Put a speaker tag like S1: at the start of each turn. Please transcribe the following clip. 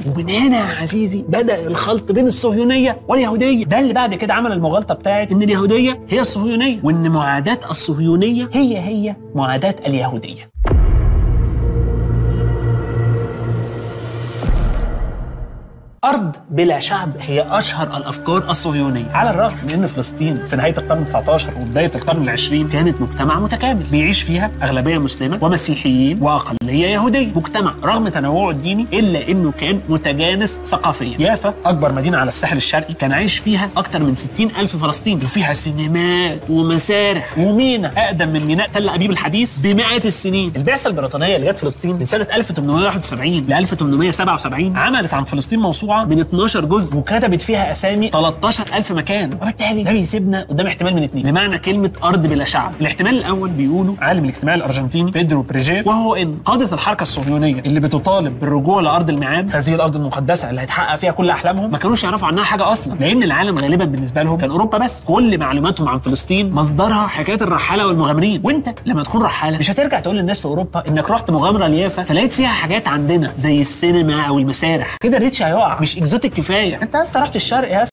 S1: ومن هنا يا عزيزي بدا الخلط بين الصهيونيه واليهوديه ده اللي بعد كده عمل المغالطه بتاعت ان اليهوديه هي الصهيونيه وان معاداه الصهيونيه هي هي معاداه اليهوديه أرض بلا شعب هي أشهر الأفكار الصهيونية على الرغم من أن فلسطين في نهاية القرن 19 وبداية القرن العشرين كانت مجتمع متكامل بيعيش فيها أغلبية مسلمة ومسيحيين وأقلية يهودية مجتمع رغم تنوعه الديني إلا أنه كان متجانس ثقافيا يافا أكبر مدينة على الساحل الشرقي كان عايش فيها أكثر من 60 ألف فلسطيني وفيها سينمات ومسارح ومينا أقدم من ميناء تل أبيب الحديث بمئات السنين البعثة البريطانية اللي جت فلسطين من سنة 1871 ل 1877 عملت عن فلسطين موسوعة من 12 جزء وكتبت فيها اسامي 13000 مكان وبالتالي ده بيسيبنا قدام احتمال من اثنين بمعنى كلمه ارض بلا شعب الاحتمال الاول بيقولوا عالم الاجتماع الارجنتيني بيدرو بريجير وهو ان قاده الحركه الصهيونيه اللي بتطالب بالرجوع لارض الميعاد هذه الارض المقدسه اللي هيتحقق فيها كل احلامهم ما كانوش يعرفوا عنها حاجه اصلا لان العالم غالبا بالنسبه لهم كان اوروبا بس كل معلوماتهم عن فلسطين مصدرها حكايه الرحاله والمغامرين وانت لما تكون رحاله مش هترجع تقول للناس في اوروبا انك رحت مغامره ليافا فلقيت فيها حاجات عندنا زي السينما او المسارح كده الريتش هيقع مش اكزوتيك كفايه انت يا اسطى رحت الشرق يا اسطى